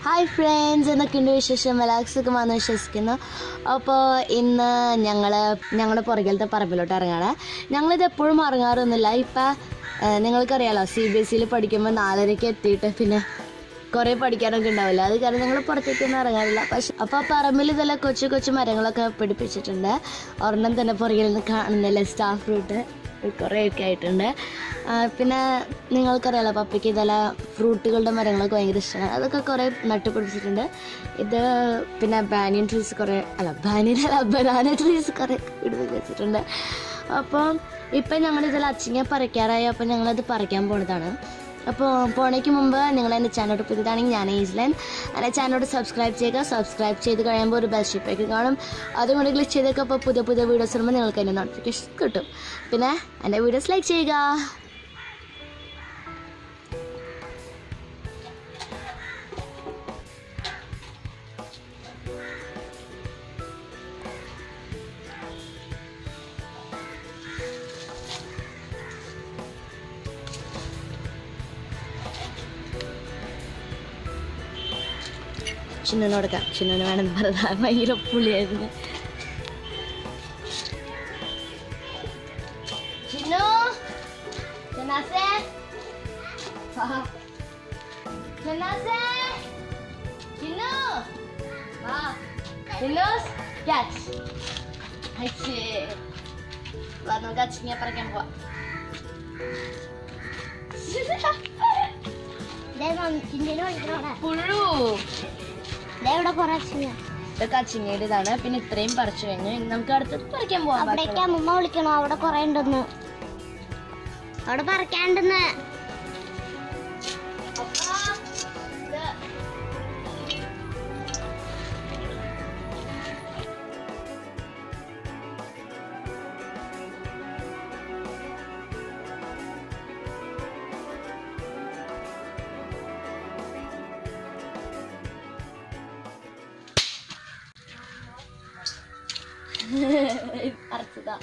Hi friends എന്നൊക്കെയുണ്ട് വിശേഷം വലാക്സൊക്കെമാണെന്ന് വിശ്വസിക്കുന്നു അപ്പോൾ ഇന്ന് ഞങ്ങൾ ഞങ്ങളുടെ പുറകിലത്തെ പറമ്പിലോട്ട് ഇറങ്ങാണ് ഞങ്ങളിത് എപ്പോഴും ഇറങ്ങാറൊന്നുമില്ല ഇപ്പം നിങ്ങൾക്കറിയാലോ സി ബി എസ് സിയിൽ പഠിക്കുമ്പോൾ നാലരയ്ക്ക് എത്തിയിട്ട് പിന്നെ കുറേ പഠിക്കാനൊക്കെ ഉണ്ടാവില്ല അത് കാരണം ഞങ്ങൾ പുറത്തേക്കൊന്നും ഇറങ്ങാറില്ല പക്ഷെ അപ്പോൾ ആ പറമ്പിൽ ഇതെല്ലാം കൊച്ചു കൊച്ചു മരങ്ങളൊക്കെ പിടിപ്പിച്ചിട്ടുണ്ട് ഒരെണ്ണം തന്നെ പുറകിൽ നിന്ന് കാണുന്നില്ല സ്റ്റാർ ഫ്രൂട്ട് കുറേയൊക്കെ ആയിട്ടുണ്ട് ആ, പിന്നെ നിങ്ങൾക്കറിയാലോ പപ്പയ്ക്ക് ഇതെല്ലാം ഫ്രൂട്ടുകളുടെ മരങ്ങളൊക്കെ ഭയങ്കര ഇഷ്ടമാണ് അതൊക്കെ കുറേ നട്ടുപിടിപ്പിച്ചിട്ടുണ്ട് ഇത് പിന്നെ ബാനിയൻ ട്രീസ് കുറേ അല്ല ബാനിയൻ അല്ല ബനാന ട്രീസ് കുറേ പിടിപ്പിച്ച് വെച്ചിട്ടുണ്ട് അപ്പം ഇപ്പം ഞങ്ങളിതിൽ അച്ചിങ്ങ പറിക്കാറായി അപ്പം ഞങ്ങളത് പറിക്കാൻ പോണതാണ് അപ്പോൾ പോണേക്ക് മുമ്പ് നിങ്ങൾ എൻ്റെ ചാനലോട് പുതിയതാണെങ്കിൽ ഞാൻ ഈസ്ലൻ എൻ്റെ ചാനലോട് സബ്സ്ക്രൈബ് ചെയ്യുക സബ്സ്ക്രൈബ് ചെയ്ത് കഴിയുമ്പോൾ ഒരു ബെൽ ഷിപ്പേക്ക് കാണും അതും കൂടി ക്ലിക്ക് ചെയ്തൊക്കെ അപ്പോൾ പുതിയ പുതിയ വീഡിയോസ് വരുമ്പോൾ നിങ്ങൾക്ക് അതിൻ്റെ നോട്ടിഫിക്കേഷൻ കിട്ടും പിന്നെ എൻ്റെ വീഡിയോസ് ലൈക്ക് ചെയ്യുക ചിന്നുവിന് കൊടുക്കാം ചിന്നുവിന് വേണമെന്ന് പറഞ്ഞാൽ ഭയങ്കര പുളിയായിരുന്നു ചിന്നു ജനാസേ ജനാസേ ചിന്നു വാ ചിന്നൂസ് ക്യാച്ച് അച്ഛേ വാ നമുക്ക് അച്ചിങ്ങ പറിക്കാൻ പോവാം പുഴു ഇവിടെ കുറെ ഇതൊക്കെ അച്ചിങ്ങയുടെ ഇതാണ് പിന്നെ ഇത്രയും പറിച്ചു കഴിഞ്ഞു ഇനി നമുക്ക് അടുത്തത് പറിക്കാൻ പോവാം അവിടേക്ക് അമ്മ വിളിക്കണോ അവിടെ കുറെ ഉണ്ടെന്ന് അവിടെ പറിക്കാണ്ടെന്ന് പറിച്ചതാ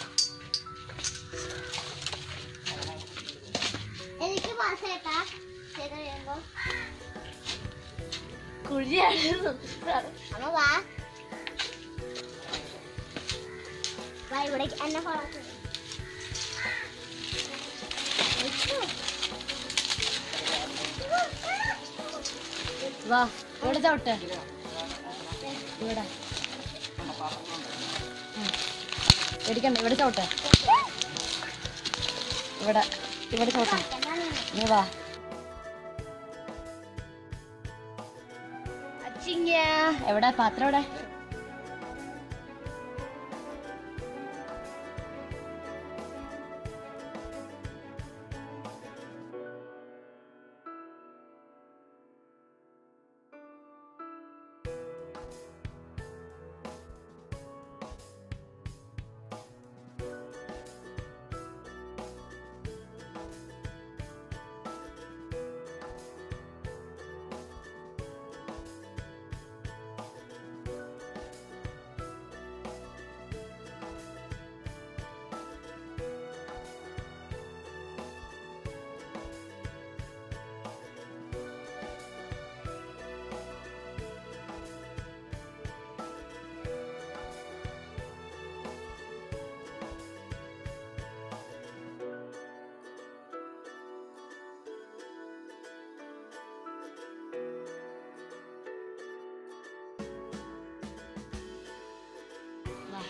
എനിക്ക് മാസേട്ടാ ചെയ്ത് കഴിയുമ്പോ കുഴിയാണ് അമ്മ വാ വാ ഇവിടേക്ക് എന്നെ ഫോളോ വാ ഇവിടെ ചവിട്ട് ഇവിടെ ഉം. പേടിക്കണ്ട ഇവിടെ ചവിട്ട് ഇവിടെ ഇവിടെ ചവിട്ട് നീ വാ അച്ചിങ്ങ എവിടെ പാത്രം എവിടെ വാ.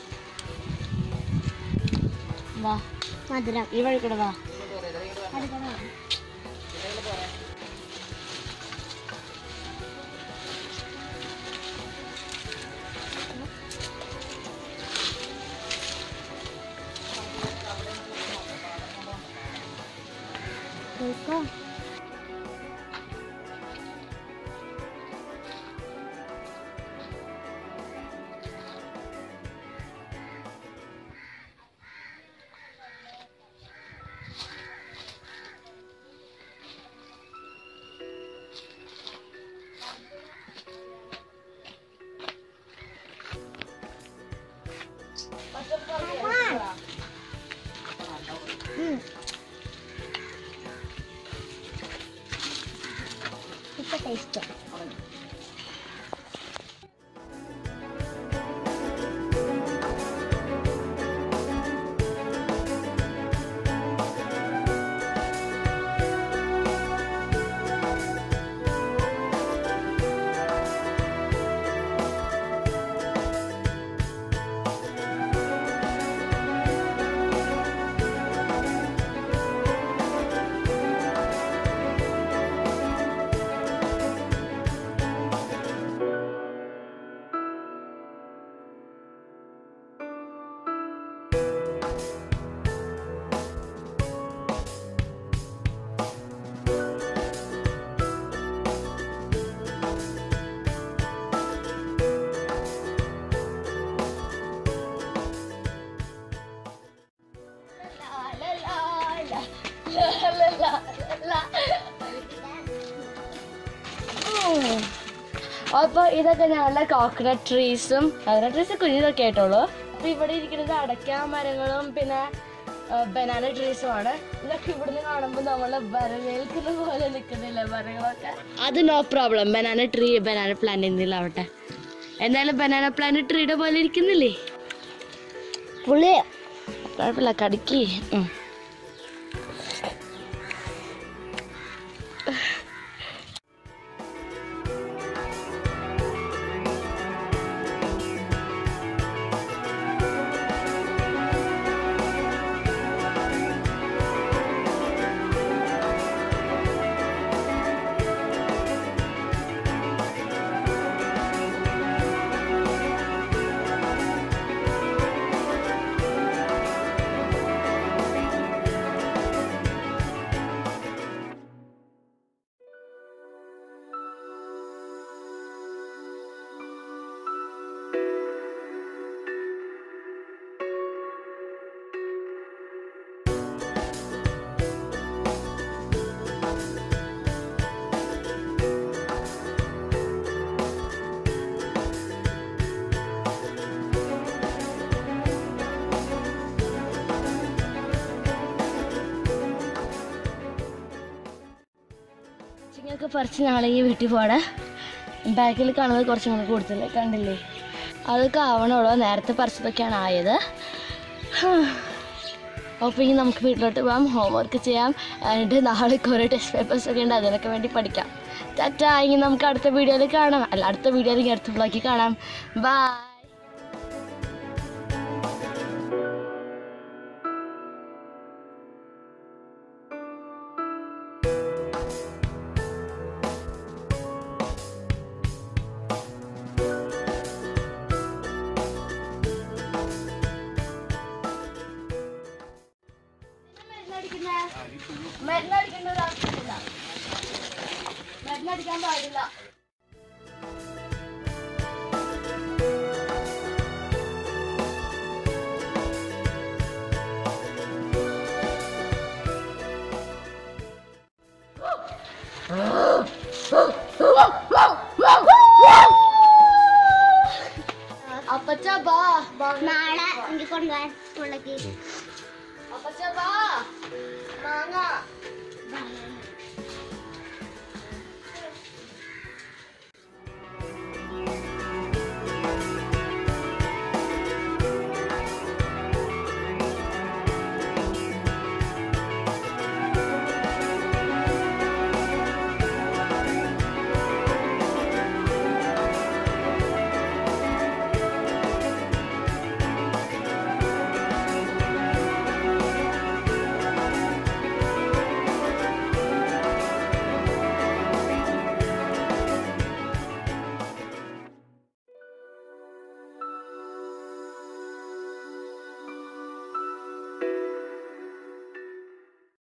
വാ മധുരം ഈ വഴി കൂടെ വാ കേൾക്കോ ടേസ്റ്റ് അപ്പൊ ഇതൊക്കെ ഞങ്ങളുടെ കോക്കനട്ട് ട്രീസും കോക്കനട്ട് ട്രീസ് കുഞ്ഞിതൊക്കെ ആയിട്ടുള്ളൂ അപ്പൊ ഇവിടെ ഇരിക്കുന്നത് അടയ്ക്ക മരങ്ങളും പിന്നെ ബനാന ട്രീസും ആണ് ഇതൊക്കെ ഇവിടുന്ന് കാണുമ്പോൾ നമ്മളെ വരവേൽക്കുന്ന പോലെ നിൽക്കുന്നില്ല മരങ്ങളൊക്കെ അത് no problem banana tree banana plant എന്തിലാവട്ടെ എന്തായാലും ബനാന പ്ലാന്റ് ട്രീയുടെ പോലെ ഇരിക്കുന്നില്ലേ പുളി കുഴപ്പമില്ല കടിക്ക് ഉം. ചിങ്ങൊക്കെ പറിച്ച് നാളെങ്കിൽ വീട്ടിൽ പോടെ ബാക്കിൽ കാണുന്നത് കുറച്ചും കൂടെ കൂടുതൽ കണ്ടില്ലേ അതൊക്കെ ആവണുള്ളൂ നേരത്തെ പറിച്ചതൊക്കെയാണ് ആയത് അപ്പോൾ ഇനി നമുക്ക് വീട്ടിലോട്ട് പോകാം ഹോംവർക്ക് ചെയ്യാം എന്നിട്ട് നാളെ കുറേ ടെസ്റ്റ് പേപ്പേഴ്സ് ഒക്കെ ഉണ്ട് അതിനൊക്കെ വേണ്ടി പഠിക്കാം ടാറ്റാ ഇനി നമുക്ക് അടുത്ത വീഡിയോയിൽ കാണാം അല്ല അടുത്ത വീഡിയോയിൽ ഇനി അടുത്ത ബ്ലോഗിൽ കാണാം ബൈ മരുന്നടിക്കേണ്ട ആവശ്യമില്ല മരുന്നടിക്കാൻ പാടില്ല അപ്പച്ച ബാ നാളെ എനിക്ക് കൊണ്ടുപോകാൻ സ്കൂളിലേക്ക്